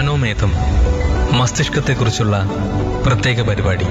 മനോമേധം മസ്തിഷ്കത്തെക്കുറിച്ചുള്ള പ്രത്യേക പരിപാടി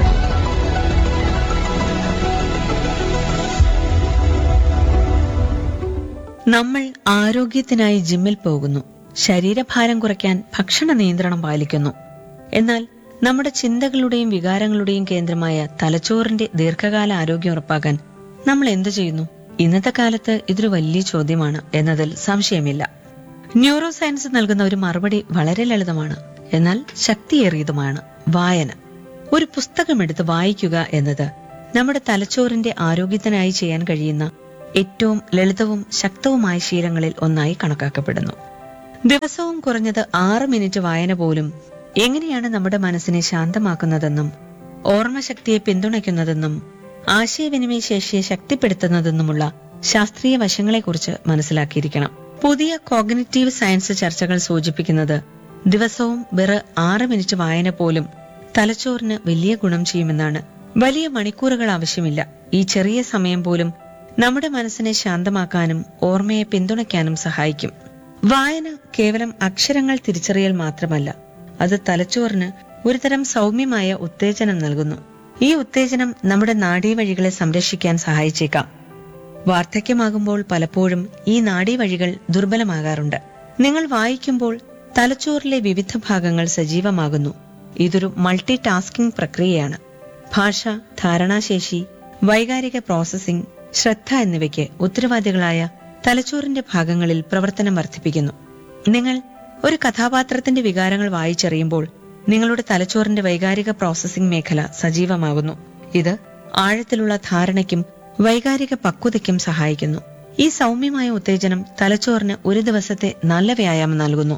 നമ്മൾ ആരോഗ്യത്തിനായി ജിമ്മിൽ പോകുന്നു ശരീരഭാരം കുറയ്ക്കാൻ ഭക്ഷണ നിയന്ത്രണം പാലിക്കുന്നു എന്നാൽ നമ്മുടെ ചിന്തകളുടെയും വികാരങ്ങളുടെയും കേന്ദ്രമായ തലച്ചോറിന്റെ ദീർഘകാല ആരോഗ്യം ഉറപ്പാക്കാൻ നമ്മൾ എന്തു ചെയ്യുന്നു ഇന്നത്തെ കാലത്ത് ഇതൊരു വലിയ ചോദ്യമാണ് എന്നതിൽ സംശയമില്ല ന്യൂറോ സയൻസ് നൽകുന്ന ഒരു മറുപടി വളരെ ലളിതമാണ് എന്നാൽ ശക്തിയേറിയതുമാണ് വായന ഒരു പുസ്തകമെടുത്ത് വായിക്കുക എന്നത് നമ്മുടെ തലച്ചോറിന്റെ ആരോഗ്യത്തിനായി ചെയ്യാൻ കഴിയുന്ന ഏറ്റവും ലളിതവും ശക്തവുമായ ശീലങ്ങളിൽ ഒന്നായി കണക്കാക്കപ്പെടുന്നു ദിവസവും കുറഞ്ഞത് ആറ് മിനിറ്റ് വായന പോലും എങ്ങനെയാണ് നമ്മുടെ മനസ്സിനെ ശാന്തമാക്കുന്നതെന്നും ഓർമ്മശക്തിയെ പിന്തുണയ്ക്കുന്നതെന്നും ആശയവിനിമയ ശേഷിയെ ശക്തിപ്പെടുത്തുന്നതെന്നുമുള്ള ശാസ്ത്രീയ വശങ്ങളെക്കുറിച്ച് മനസ്സിലാക്കിയിരിക്കണം പുതിയ കോഗ്നിറ്റീവ് സയൻസ് ചർച്ചകൾ സൂചിപ്പിക്കുന്നത് ദിവസവും വെറ് ആറ് മിനിറ്റ് വായന പോലും തലച്ചോറിന് വലിയ ഗുണം ചെയ്യുമെന്നാണ് വലിയ മണിക്കൂറുകൾ ആവശ്യമില്ല ഈ ചെറിയ സമയം പോലും നമ്മുടെ മനസ്സിനെ ശാന്തമാക്കാനും ഓർമ്മയെ പിന്തുണയ്ക്കാനും സഹായിക്കും വായന കേവലം അക്ഷരങ്ങൾ തിരിച്ചറിയൽ മാത്രമല്ല അത് തലച്ചോറിന് ഒരുതരം സൗമ്യമായ ഉത്തേജനം നൽകുന്നു ഈ ഉത്തേജനം നമ്മുടെ നാഡീവഴികളെ സംരക്ഷിക്കാൻ സഹായിച്ചേക്കാം വാർദ്ധക്യമാകുമ്പോൾ പലപ്പോഴും ഈ നാഡീവഴികൾ ദുർബലമാകാറുണ്ട് നിങ്ങൾ വായിക്കുമ്പോൾ തലച്ചോറിലെ വിവിധ ഭാഗങ്ങൾ സജീവമാകുന്നു ഇതൊരു മൾട്ടി ടാസ്കിംഗ് പ്രക്രിയയാണ് ഭാഷ ധാരണാശേഷി വൈകാരിക പ്രോസസ്സിംഗ് ശ്രദ്ധ എന്നിവയ്ക്ക് ഉത്തരവാദികളായ തലച്ചോറിന്റെ ഭാഗങ്ങളിൽ പ്രവർത്തനം വർദ്ധിപ്പിക്കുന്നു നിങ്ങൾ ഒരു കഥാപാത്രത്തിന്റെ വികാരങ്ങൾ വായിച്ചറിയുമ്പോൾ നിങ്ങളുടെ തലച്ചോറിന്റെ വൈകാരിക പ്രോസസ്സിംഗ് മേഖല സജീവമാകുന്നു ഇത് ആഴത്തിലുള്ള ധാരണയ്ക്കും വൈകാരിക പക്വതയ്ക്കും സഹായിക്കുന്നു ഈ സൗമ്യമായ ഉത്തേജനം തലച്ചോറിന് ഒരു ദിവസത്തെ നല്ല വ്യായാമം നൽകുന്നു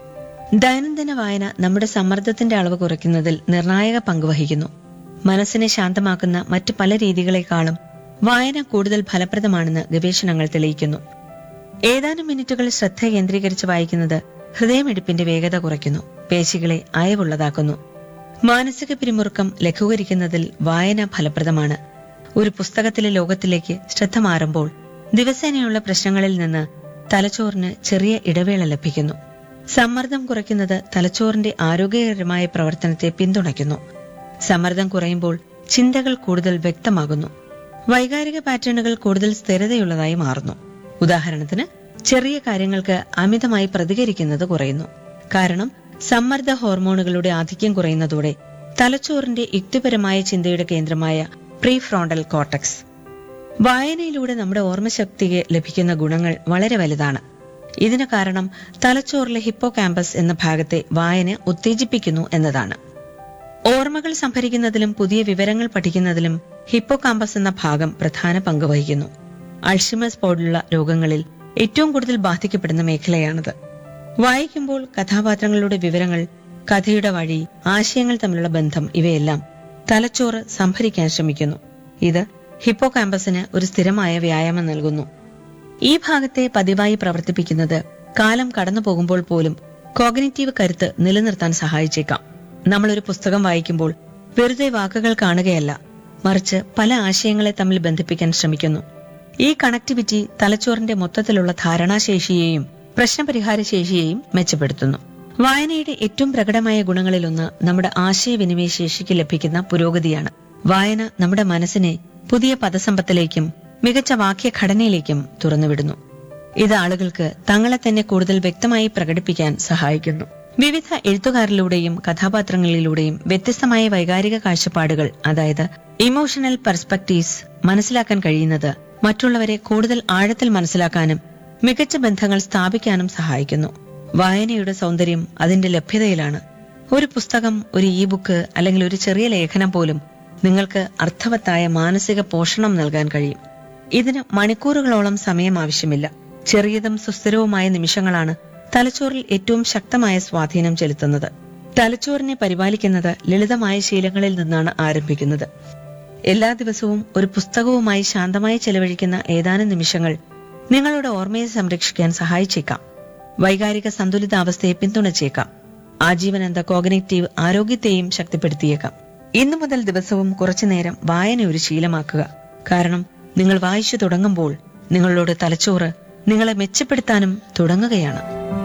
ദൈനംദിന വായന നമ്മുടെ സമ്മർദ്ദത്തിന്റെ അളവ് കുറയ്ക്കുന്നതിൽ നിർണായക പങ്കുവഹിക്കുന്നു മനസ്സിനെ ശാന്തമാക്കുന്ന മറ്റ് പല രീതികളെക്കാളും വായന കൂടുതൽ ഫലപ്രദമാണെന്ന് ഗവേഷണങ്ങൾ തെളിയിക്കുന്നു ഏതാനും മിനിറ്റുകൾ ശ്രദ്ധ കേന്ദ്രീകരിച്ച് വായിക്കുന്നത് ഹൃദയമിടിപ്പിന്റെ വേഗത കുറയ്ക്കുന്നു പേശികളെ അയവുള്ളതാക്കുന്നു മാനസിക പിരിമുറുക്കം ലഘൂകരിക്കുന്നതിൽ വായന ഫലപ്രദമാണ് ഒരു പുസ്തകത്തിലെ ലോകത്തിലേക്ക് ശ്രദ്ധ മാറുമ്പോൾ ദിവസേനയുള്ള പ്രശ്നങ്ങളിൽ നിന്ന് തലച്ചോറിന് ചെറിയ ഇടവേള ലഭിക്കുന്നു സമ്മർദ്ദം കുറയ്ക്കുന്നത് തലച്ചോറിന്റെ ആരോഗ്യകരമായ പ്രവർത്തനത്തെ പിന്തുണയ്ക്കുന്നു സമ്മർദ്ദം കുറയുമ്പോൾ ചിന്തകൾ കൂടുതൽ വ്യക്തമാകുന്നു വൈകാരിക പാറ്റേണുകൾ കൂടുതൽ സ്ഥിരതയുള്ളതായി മാറുന്നു ഉദാഹരണത്തിന് ചെറിയ കാര്യങ്ങൾക്ക് അമിതമായി പ്രതികരിക്കുന്നത് കുറയുന്നു കാരണം സമ്മർദ്ദ ഹോർമോണുകളുടെ ആധിക്യം കുറയുന്നതോടെ തലച്ചോറിന്റെ യുക്തിപരമായ ചിന്തയുടെ കേന്ദ്രമായ പ്രീ ഫ്രോണ്ടൽ കോട്ടക്സ് വായനയിലൂടെ നമ്മുടെ ഓർമ്മശക്തിക്ക് ലഭിക്കുന്ന ഗുണങ്ങൾ വളരെ വലുതാണ് ഇതിന് കാരണം തലച്ചോറിലെ ഹിപ്പോ ക്യാമ്പസ് എന്ന ഭാഗത്തെ വായന ഉത്തേജിപ്പിക്കുന്നു എന്നതാണ് ഓർമ്മകൾ സംഭരിക്കുന്നതിലും പുതിയ വിവരങ്ങൾ പഠിക്കുന്നതിലും ഹിപ്പോ കാമ്പസ് എന്ന ഭാഗം പ്രധാന പങ്ക് വഹിക്കുന്നു അൾഷിമസ് പോലുള്ള രോഗങ്ങളിൽ ഏറ്റവും കൂടുതൽ ബാധിക്കപ്പെടുന്ന മേഖലയാണിത് വായിക്കുമ്പോൾ കഥാപാത്രങ്ങളുടെ വിവരങ്ങൾ കഥയുടെ വഴി ആശയങ്ങൾ തമ്മിലുള്ള ബന്ധം ഇവയെല്ലാം തലച്ചോറ് സംഭരിക്കാൻ ശ്രമിക്കുന്നു ഇത് ഹിപ്പോ കാമ്പസിന് ഒരു സ്ഥിരമായ വ്യായാമം നൽകുന്നു ഈ ഭാഗത്തെ പതിവായി പ്രവർത്തിപ്പിക്കുന്നത് കാലം കടന്നു പോകുമ്പോൾ പോലും കോഗ്നിറ്റീവ് കരുത്ത് നിലനിർത്താൻ സഹായിച്ചേക്കാം നമ്മളൊരു പുസ്തകം വായിക്കുമ്പോൾ വെറുതെ വാക്കുകൾ കാണുകയല്ല മറിച്ച് പല ആശയങ്ങളെ തമ്മിൽ ബന്ധിപ്പിക്കാൻ ശ്രമിക്കുന്നു ഈ കണക്ടിവിറ്റി തലച്ചോറിന്റെ മൊത്തത്തിലുള്ള ധാരണാശേഷിയെയും പ്രശ്നപരിഹാര ശേഷിയെയും മെച്ചപ്പെടുത്തുന്നു വായനയുടെ ഏറ്റവും പ്രകടമായ ഗുണങ്ങളിലൊന്ന് നമ്മുടെ ആശയവിനിമയ ശേഷിക്ക് ലഭിക്കുന്ന പുരോഗതിയാണ് വായന നമ്മുടെ മനസ്സിനെ പുതിയ പദസമ്പത്തിലേക്കും മികച്ച വാക്യഘടനയിലേക്കും തുറന്നുവിടുന്നു ഇത് ആളുകൾക്ക് തങ്ങളെ തന്നെ കൂടുതൽ വ്യക്തമായി പ്രകടിപ്പിക്കാൻ സഹായിക്കുന്നു വിവിധ എഴുത്തുകാരിലൂടെയും കഥാപാത്രങ്ങളിലൂടെയും വ്യത്യസ്തമായ വൈകാരിക കാഴ്ചപ്പാടുകൾ അതായത് ഇമോഷണൽ പെർസ്പെക്ടീവ്സ് മനസ്സിലാക്കാൻ കഴിയുന്നത് മറ്റുള്ളവരെ കൂടുതൽ ആഴത്തിൽ മനസ്സിലാക്കാനും മികച്ച ബന്ധങ്ങൾ സ്ഥാപിക്കാനും സഹായിക്കുന്നു വായനയുടെ സൗന്ദര്യം അതിന്റെ ലഭ്യതയിലാണ് ഒരു പുസ്തകം ഒരു ഇ ബുക്ക് അല്ലെങ്കിൽ ഒരു ചെറിയ ലേഖനം പോലും നിങ്ങൾക്ക് അർത്ഥവത്തായ മാനസിക പോഷണം നൽകാൻ കഴിയും ഇതിന് മണിക്കൂറുകളോളം സമയം ആവശ്യമില്ല ചെറിയതും സുസ്ഥിരവുമായ നിമിഷങ്ങളാണ് തലച്ചോറിൽ ഏറ്റവും ശക്തമായ സ്വാധീനം ചെലുത്തുന്നത് തലച്ചോറിനെ പരിപാലിക്കുന്നത് ലളിതമായ ശീലങ്ങളിൽ നിന്നാണ് ആരംഭിക്കുന്നത് എല്ലാ ദിവസവും ഒരു പുസ്തകവുമായി ശാന്തമായി ചെലവഴിക്കുന്ന ഏതാനും നിമിഷങ്ങൾ നിങ്ങളുടെ ഓർമ്മയെ സംരക്ഷിക്കാൻ സഹായിച്ചേക്കാം വൈകാരിക സന്തുലിതാവസ്ഥയെ പിന്തുണച്ചേക്കാം ആജീവനന്ത കോഗ്നേറ്റീവ് ആരോഗ്യത്തെയും ശക്തിപ്പെടുത്തിയേക്കാം ഇന്നു മുതൽ ദിവസവും കുറച്ചുനേരം വായന ഒരു ശീലമാക്കുക കാരണം നിങ്ങൾ വായിച്ചു തുടങ്ങുമ്പോൾ നിങ്ങളോട് തലച്ചോറ് നിങ്ങളെ മെച്ചപ്പെടുത്താനും തുടങ്ങുകയാണ്